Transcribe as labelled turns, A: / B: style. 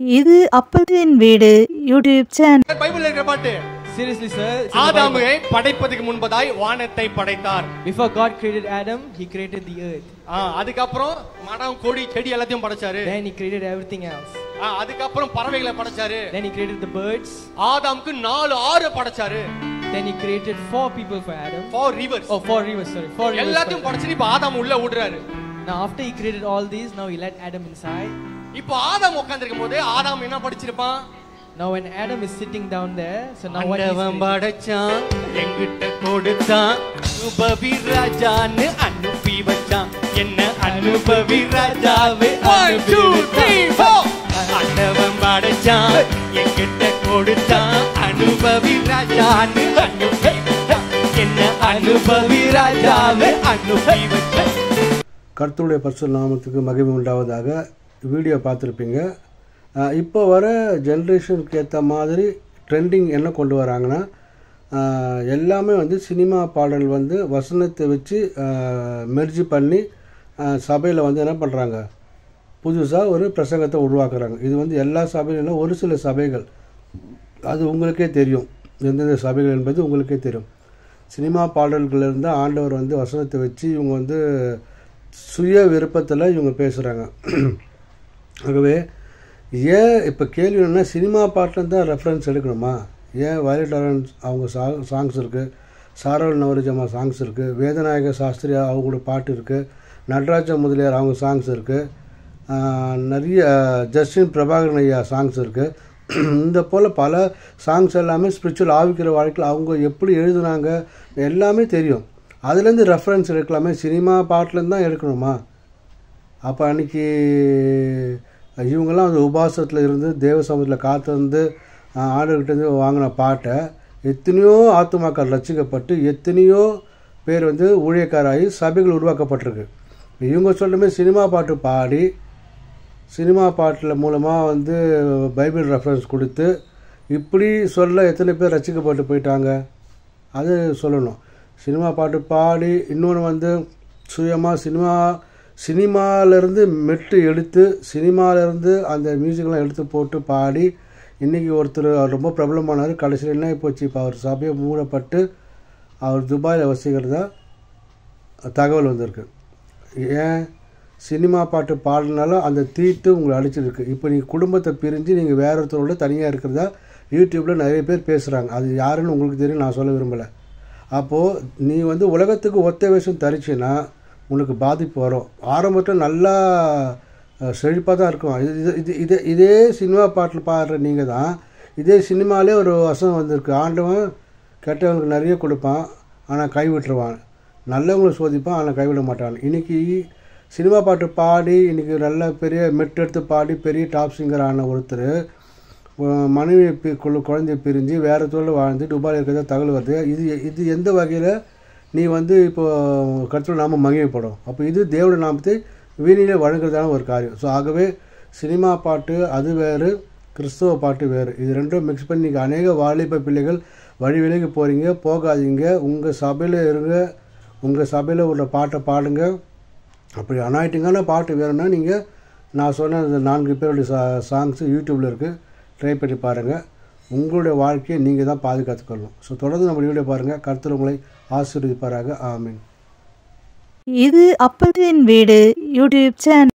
A: இது அப்பத்தின் வீடு YouTube channel
B: பைபிள்ல இருக்கிற பாட்டு
C: Seriously, sir. it's in the Bible.
B: ஆதாமுவை படைப்பதற்கு முன்பதாய் வானத்தை படைத்தார்
C: Before God created Adam, He created the earth.
B: ஆ, அதுக்கப்புறம் மரம் கொடி செடி எல்லாத்தையும் படைச்சாரு
C: Then He created everything else.
B: ஆ, அதுக்கப்புறம் பறவைகளை படைச்சாரு
C: Then He created the birds.
B: ஆதாமுக்கு நாலு ஆறு படைச்சாரு
C: Then He created four people for Adam.
B: Four rivers
C: Oh, four rivers, sorry. Four rivers.
B: எல்லாத்தையும்
C: for-
B: படைச்சு இப்ப ஆதாம் உள்ள விடுறாரு
C: Now, after He created all these, now He let Adam inside.
B: இப்போ ஆதாம் உட்கார்ந்திருக்கும் போது ஆதாம் என்ன படிச்சிருப்பான்
C: Now, when Adam is sitting down there, so now what
B: ஆண்டவன்
C: he's
B: படைச்சான் எங்கிட்ட கொடுத்தான் அனுபவி ராஜான்னு அனுப்பி வச்சான் என்ன அனுபவி ராஜாவே அனுப்பி வச்சான். ஆண்டவன் படைச்சான் எங்கிட்ட கொடுத்தான் அனுபவி ராஜான்னு அனுப்பி வச்சான் என்ன அனுபவி ராஜாவே அனுப்பி வச்சான்
D: கர்த்தருடைய பரிசு நாமத்துக்கு மகிமை உண்டாவதாக வீடியோ பார்த்துருப்பீங்க அஹ் இப்போ வர ஜென்ரேஷனுக்கு ஏற்ற மாதிரி ட்ரெண்டிங் என்ன கொண்டு வராங்கன்னா அஹ் எல்லாமே வந்து சினிமா பாடல் வந்து வசனத்தை வச்சு மெர்ஜி பண்ணி சபையில் வந்து என்ன பண்ணுறாங்க புதுசாக ஒரு பிரசங்கத்தை உருவாக்குறாங்க இது வந்து எல்லா சபையிலும் இல்லை, ஒரு சில சபைகள் அது உங்களுக்கே தெரியும் எந்தெந்த சபைகள் என்பது உங்களுக்கே தெரியும் சினிமா பாடல்கள் இருந்தால் ஆண்டவர் வந்து வசனத்தை வச்சு இவங்க வந்து சுய விருப்பத்தில் இவங்க பேசுகிறாங்க ஆகவே ஏன் இப்போ கேள்வி என்னன்னா சினிமா பாட்டில் தான் ரெஃபரன்ஸ் எடுக்கணுமா ஏன் வயலட் லாரன்ஸ் அவங்க சா சாங்ஸ் இருக்குது சாரல் நவரஜமா சாங்ஸ் இருக்குது வேதநாயக சாஸ்திரியா அவங்களோட பாட்டு இருக்குது நடராஜ முதலியார் அவங்க சாங்ஸ் இருக்குது நிறைய ஜஸ்டின் பிரபாகரன் ஐயா சாங்ஸ் இருக்குது இந்த போல் பல சாங்ஸ் எல்லாமே ஸ்பிரிச்சுவல் ஆவிக்கிற வாழ்க்கையில் அவங்க எப்படி எழுதுனாங்க எல்லாமே தெரியும் அதுலேருந்து ரெஃபரன்ஸ் எடுக்கலாமே சினிமா பாட்டிலேருந்து தான் எடுக்கணுமா அப்போ அன்னைக்கு இவங்கெல்லாம் அந்த உபாசத்தில் இருந்து தேவ சமூகத்தில் காத்திருந்து ஆண்டுகிட்டேருந்து வாங்கின பாட்டை எத்தனையோ ஆத்துமாக்கள் ரசிக்கப்பட்டு எத்தனையோ பேர் வந்து ஊழியக்காராகி சபைகள் உருவாக்கப்பட்டிருக்கு இவங்க சொல்லுமே சினிமா பாட்டு பாடி சினிமா பாட்டில் மூலமாக வந்து பைபிள் ரெஃபரன்ஸ் கொடுத்து இப்படி சொல்ல எத்தனை பேர் ரசிக்கப்பட்டு போயிட்டாங்க அது சொல்லணும் சினிமா பாட்டு பாடி இன்னொன்று வந்து சுயமாக சினிமா சினிமாலேருந்து மெட்டு எடுத்து சினிமாலேருந்து அந்த மியூசிக்லாம் எடுத்து போட்டு பாடி இன்றைக்கி ஒருத்தர் அவர் ரொம்ப பிரபலமானார் கடைசியில் என்ன போச்சு இப்போ அவர் சபையை மூடப்பட்டு அவர் துபாயில் வசிக்கிறதா தகவல் வந்திருக்கு ஏன் சினிமா பாட்டு பாடினாலும் அந்த தீட்டு உங்களை அடிச்சிருக்கு இப்போ நீங்கள் குடும்பத்தை பிரிஞ்சு நீங்கள் வேற ஒருத்தரோட தனியாக இருக்கிறதா யூடியூப்பில் நிறைய பேர் பேசுகிறாங்க அது யாருன்னு உங்களுக்கு தெரியும் நான் சொல்ல விரும்பலை அப்போது நீ வந்து உலகத்துக்கு ஒத்த வேஷம் தரிச்சின்னா உனக்கு பாதிப்பு வரும் ஆரம்பத்தில் நல்லா செழிப்பாக தான் இருக்கும் இது இது இது இதே இதே சினிமா பாட்டில் பாடுற நீங்கள் தான் இதே சினிமாலே ஒரு வசனம் வந்திருக்கு ஆண்டவன் கெட்டவனுக்கு நிறைய கொடுப்பான் ஆனால் கைவிட்டுருவான் நல்லவங்களை சோதிப்பான் ஆனால் கைவிட மாட்டான் இன்றைக்கி சினிமா பாட்டு பாடி இன்றைக்கி நல்ல பெரிய மெட்டு எடுத்து பாடி பெரிய டாப் சிங்கர் ஆன ஒருத்தர் உ- மனைவி பி- குழு குழந்தைய பிரிஞ்சு வேறு தொழில் வாழ்ந்து துபாயில் இருக்கிறதா தகவல் வருது இது இது எந்த வகையில் நீ வந்து இப்போ கருத்தில் நாம மகிமைப்படும் அப்போ இது தேவட நாமத்தை வீணிலே வழங்குறதான ஒரு காரியம் ஸோ ஆகவே சினிமா பாட்டு அது வேறு கிறிஸ்தவ பாட்டு வேறு இது ரெண்டும் மிக்ஸ் பண்ணி நீங்கள் அநேக வாலிப பிள்ளைகள் வழி விலகி போகிறீங்க போகாதீங்க உங்கள் சபையில் இருங்க உங்கள் சபையில் உள்ள பாட்டை பாடுங்க அப்படி அனாயிட்டிங்கான பாட்டு வேணும்னா நீங்கள் நான் சொன்ன அந்த நான்கு பேருடைய சா சாங்ஸு யூடியூப்பில் இருக்குது ட்ரை பண்ணி பாருங்கள் உங்களுடைய வாழ்க்கையை நீங்கள் தான் பாதுகாத்துக்கொள்ளணும் ஸோ தொடர்ந்து நம்ம வீடியோ பாருங்கள் கருத்தில் உங்களை ஆசீர்வதிப்பாராக ஆமீன்
A: இது அப்பத்தின் வீடு யூடியூப் சேனல்